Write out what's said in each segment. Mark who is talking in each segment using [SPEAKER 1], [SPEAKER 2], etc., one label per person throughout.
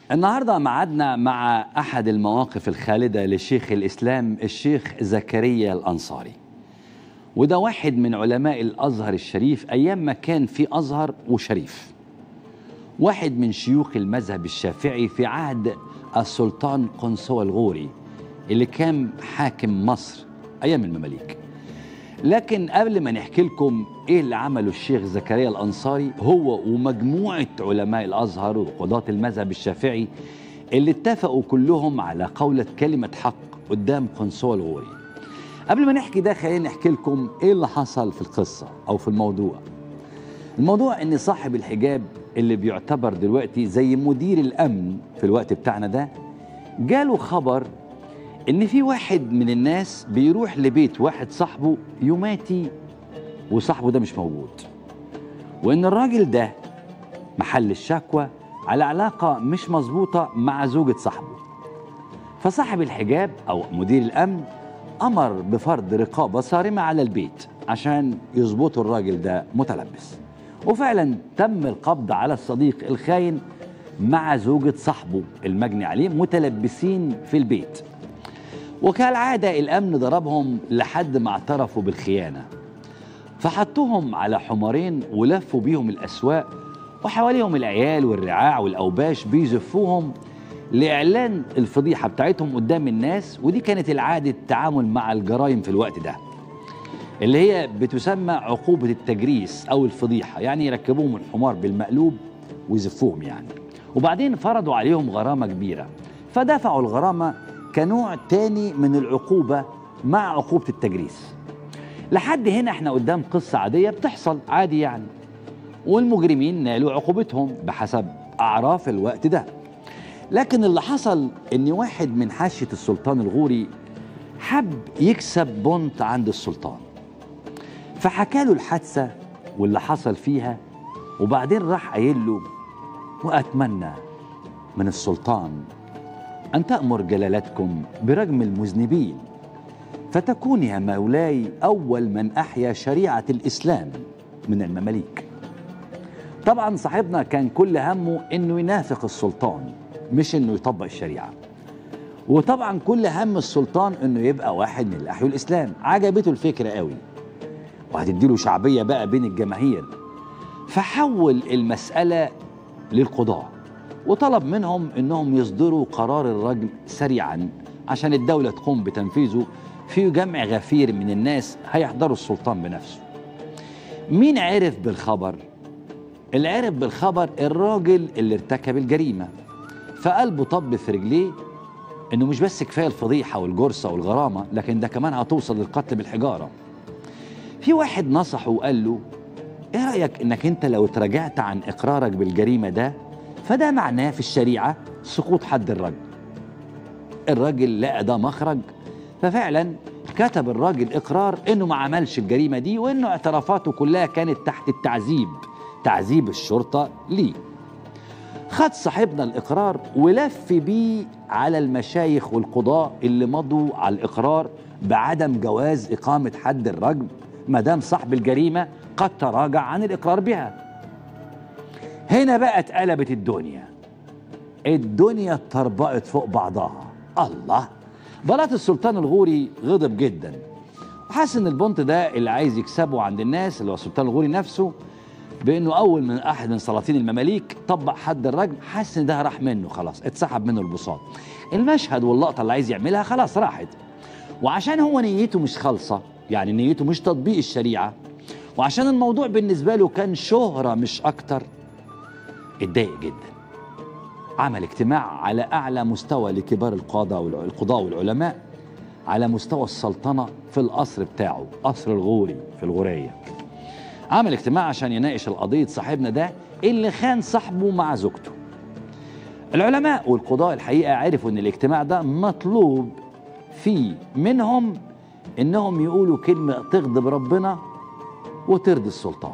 [SPEAKER 1] النهارده معادنا مع احد المواقف الخالده لشيخ الاسلام الشيخ زكريا الانصاري وده واحد من علماء الازهر الشريف ايام ما كان في ازهر وشريف واحد من شيوخ المذهب الشافعي في عهد السلطان قنصوة الغوري اللي كان حاكم مصر ايام المماليك لكن قبل ما نحكي لكم ايه اللي عمله الشيخ زكريا الانصاري هو ومجموعه علماء الازهر وقضاه المذهب الشافعي اللي اتفقوا كلهم على قولة كلمة حق قدام قنصوة الغوري قبل ما نحكي ده خلينا نحكي لكم ايه اللي حصل في القصة او في الموضوع الموضوع ان صاحب الحجاب اللي بيعتبر دلوقتي زي مدير الامن في الوقت بتاعنا ده جاله خبر ان في واحد من الناس بيروح لبيت واحد صاحبه يماتي وصاحبه ده مش موجود وان الراجل ده محل الشكوى على علاقة مش مظبوطة مع زوجة صاحبه فصاحب الحجاب أو مدير الأمن أمر بفرض رقابة صارمة على البيت عشان يظبطوا الراجل ده متلبس وفعلا تم القبض على الصديق الخاين مع زوجة صاحبه المجني عليه متلبسين في البيت وكالعادة الأمن ضربهم لحد ما اعترفوا بالخيانة فحطوهم على حمارين ولفوا بيهم الأسواق وحواليهم العيال والرعاع والأوباش بيزفوهم لإعلان الفضيحة بتاعتهم قدام الناس ودي كانت العادة التعامل مع الجرائم في الوقت ده اللي هي بتسمى عقوبة التجريس أو الفضيحة يعني يركبوهم الحمار بالمقلوب ويزفوهم يعني وبعدين فرضوا عليهم غرامة كبيرة فدفعوا الغرامة كنوع تاني من العقوبة مع عقوبة التجريس لحد هنا احنا قدام قصة عادية بتحصل عادي يعني والمجرمين نالوا عقوبتهم بحسب أعراف الوقت ده لكن اللي حصل ان واحد من حاشية السلطان الغوري حب يكسب بونت عند السلطان فحكى له الحادثة واللي حصل فيها وبعدين راح قايل له وأتمنى من السلطان أن تأمر جلالتكم برجم المذنبين فتكون يا مولاي أول من أحيا شريعة الإسلام من المماليك طبعا صاحبنا كان كل همه انه ينافق السلطان مش انه يطبق الشريعه وطبعا كل هم السلطان انه يبقى واحد من اللي احيوا الاسلام عجبته الفكره قوي وهتديله شعبيه بقى بين الجماهير فحول المساله للقضاه وطلب منهم انهم يصدروا قرار الرجم سريعا عشان الدوله تقوم بتنفيذه في جمع غفير من الناس هيحضروا السلطان بنفسه مين عرف بالخبر اللي عرف بالخبر الراجل اللي ارتكب الجريمه فقلبه طب في رجليه انه مش بس كفايه الفضيحه والجرسه والغرامه لكن ده كمان هتوصل للقتل بالحجاره في واحد نصحه وقال له ايه رايك انك انت لو تراجعت عن اقرارك بالجريمه ده فده معناه في الشريعه سقوط حد الرجم الراجل لقى ده مخرج ففعلا كتب الراجل اقرار انه ما عملش الجريمه دي وانه اعترافاته كلها كانت تحت التعذيب تعذيب الشرطه ليه خد صاحبنا الاقرار ولف بيه على المشايخ والقضاء اللي مضوا على الاقرار بعدم جواز اقامه حد الرجم ما دام صاحب الجريمه قد تراجع عن الاقرار بها هنا بقى اتقلبت الدنيا الدنيا اتطربقت فوق بعضها الله بلاط السلطان الغوري غضب جدا وحس ان البنط ده اللي عايز يكسبه عند الناس اللي هو السلطان الغوري نفسه بانه اول من احد من سلاطين المماليك طبق حد الرجم حس ان ده راح منه خلاص اتسحب منه البساط المشهد واللقطه اللي عايز يعملها خلاص راحت وعشان هو نيته مش خالصه يعني نيته مش تطبيق الشريعه وعشان الموضوع بالنسبه له كان شهره مش اكتر اتضايق جدا عمل اجتماع على اعلى مستوى لكبار القاده والقضاء والعلماء على مستوى السلطنه في القصر بتاعه قصر الغوري في الغوريه عمل اجتماع عشان يناقش القضية صاحبنا ده اللي خان صاحبه مع زوجته العلماء والقضاء الحقيقة عرفوا ان الاجتماع ده مطلوب فيه منهم انهم يقولوا كلمة تغضب ربنا وترضي السلطان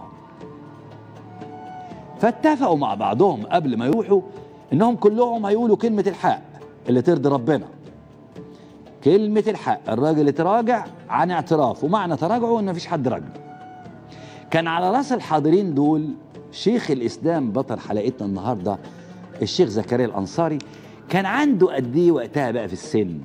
[SPEAKER 1] فاتفقوا مع بعضهم قبل ما يروحوا انهم كلهم هيقولوا كلمة الحق اللي ترضي ربنا كلمة الحق الراجل اتراجع عن اعترافه ومعنى تراجعه ان مفيش حد رجل كان على راس الحاضرين دول شيخ الاسلام بطل حلقتنا النهارده الشيخ زكريا الأنصاري كان عنده قد إيه وقتها بقى في السن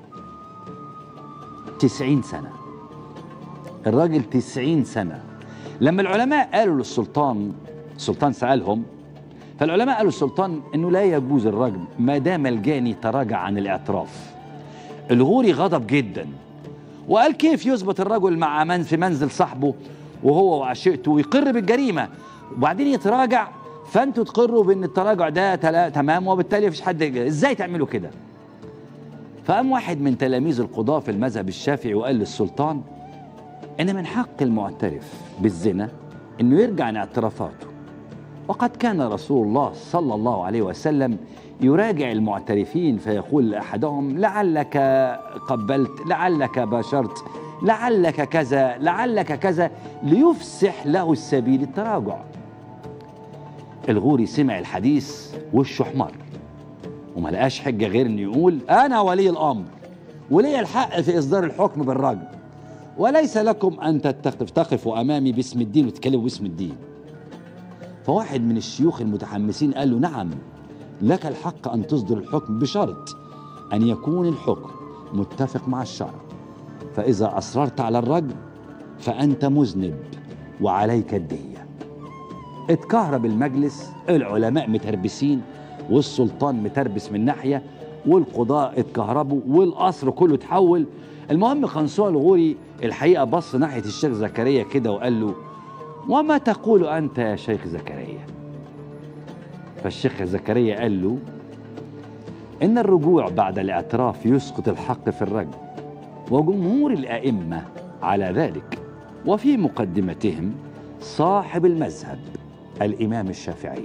[SPEAKER 1] تسعين سنة الراجل تسعين سنة لما العلماء قالوا للسلطان السلطان سألهم فالعلماء قالوا للسلطان انه لا يجوز الرجم ما دام الجاني تراجع عن الاعتراف الغوري غضب جدا وقال كيف يثبت الرجل مع من في منزل صاحبه وهو وعشيقته ويقر بالجريمه وبعدين يتراجع فانتوا تقروا بان التراجع ده تلا تمام وبالتالي مفيش حد ازاي تعملوا كده فقام واحد من تلاميذ القضاة في المذهب الشافعي وقال للسلطان ان من حق المعترف بالزنا انه يرجع عن اعترافاته وقد كان رسول الله صلى الله عليه وسلم يراجع المعترفين فيقول لأحدهم لعلك قبلت لعلك باشرت لعلك كذا لعلك كذا ليفسح له السبيل التراجع الغوري سمع الحديث وشه احمر وما لقاش حجه غير انه يقول انا ولي الامر ولي الحق في اصدار الحكم بالرجم وليس لكم ان تتقف تقفوا امامي باسم الدين وتتكلموا باسم الدين فواحد من الشيوخ المتحمسين قال له نعم لك الحق ان تصدر الحكم بشرط ان يكون الحكم متفق مع الشرع فاذا اصررت على الرجم فانت مذنب وعليك الديه اتكهرب المجلس العلماء متربسين والسلطان متربس من ناحيه والقضاء اتكهربوا والقصر كله اتحول المهم قنصوع الغوري الحقيقه بص ناحيه الشيخ زكريا كده وقال له وما تقول انت يا شيخ زكريا فالشيخ زكريا قال له ان الرجوع بعد الاعتراف يسقط الحق في الرجل وجمهور الائمه على ذلك وفي مقدمتهم صاحب المذهب الامام الشافعي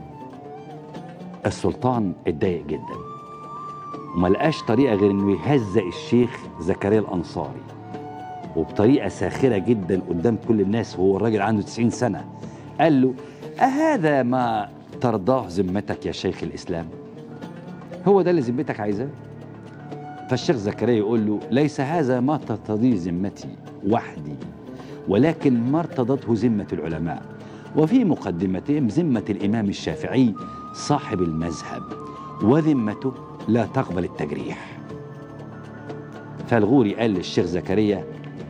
[SPEAKER 1] السلطان اتضايق جدا وما لقاش طريقه غير انه يهزق الشيخ زكريا الانصاري وبطريقه ساخره جدا قدام كل الناس وهو الراجل عنده 90 سنه قال له أهذا ما ترضاه ذمتك يا شيخ الإسلام هو ده اللي ذمتك عايزاه فالشيخ زكريا يقول له ليس هذا ما ترتضيه ذمتي وحدي ولكن ما ارتضته ذمة العلماء وفي مقدمتهم ذمة الإمام الشافعي صاحب المذهب وذمته لا تقبل التجريح فالغوري قال للشيخ زكريا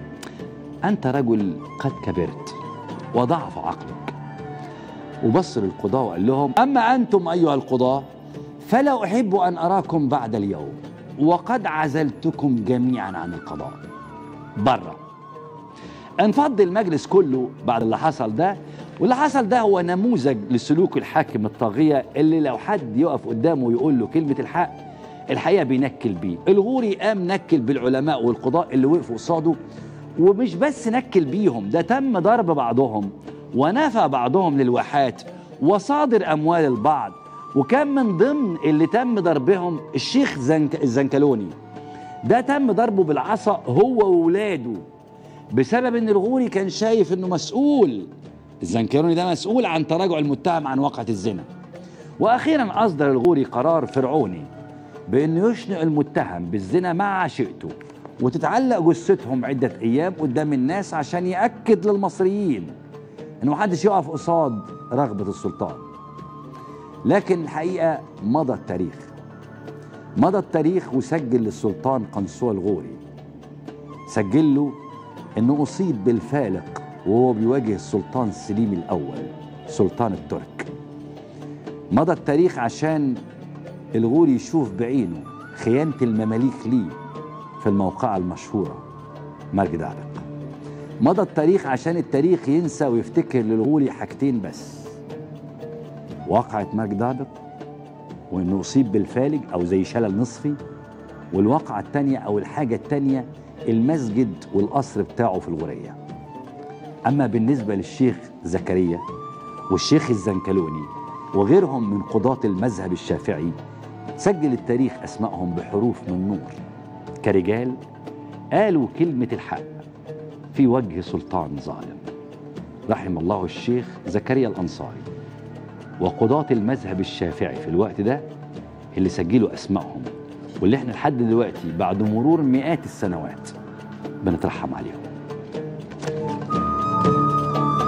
[SPEAKER 1] أنت رجل قد كبرت وضعف عقلك وبص للقضاة وقال لهم أما أنتم أيها القضاة فلا أحب أن أراكم بعد اليوم وقد عزلتكم جميعا عن القضاء بره انفض المجلس كله بعد اللي حصل ده واللي حصل ده هو نموذج لسلوك الحاكم الطاغية اللي لو حد يقف قدامه ويقول له كلمة الحق الحقيقة بينكل بيه الغوري قام نكل بالعلماء والقضاء اللي وقفوا قصاده ومش بس نكل بيهم ده تم ضرب بعضهم ونفى بعضهم للواحات وصادر أموال البعض وكان من ضمن اللي تم ضربهم الشيخ زنك الزنكلوني ده تم ضربه بالعصا هو وولاده بسبب ان الغوري كان شايف انه مسؤول الزنكلوني ده مسؤول عن تراجع المتهم عن واقعة الزنا واخيرا اصدر الغوري قرار فرعوني بانه يشنق المتهم بالزنا مع عشيقته وتتعلق جثتهم عدة ايام قدام الناس عشان ياكد للمصريين ان محدش يقف قصاد رغبة السلطان لكن الحقيقة مضى التاريخ مضى التاريخ وسجل للسلطان قنصوة الغوري سجل له انه اصيب بالفالق وهو بيواجه السلطان سليم الاول سلطان الترك مضى التاريخ عشان الغوري يشوف بعينه خيانة المماليك ليه في الموقعة المشهورة مرج دعبق مضى التاريخ عشان التاريخ ينسى ويفتكر للغوري حاجتين بس واقعة مرج دعبق وانه اصيب بالفالج او زي شلل نصفي والواقعة التانية او الحاجة التانية المسجد والقصر بتاعه في الغورية أما بالنسبة للشيخ زكريا والشيخ الزنكلوني وغيرهم من قضاة المذهب الشافعي سجل التاريخ أسمائهم بحروف من نور كرجال قالوا كلمة الحق في وجه سلطان ظالم رحم الله الشيخ زكريا الأنصاري وقضاة المذهب الشافعي في الوقت ده اللي سجلوا أسمائهم واللي احنا لحد دلوقتي بعد مرور مئات السنوات بنترحم عليهم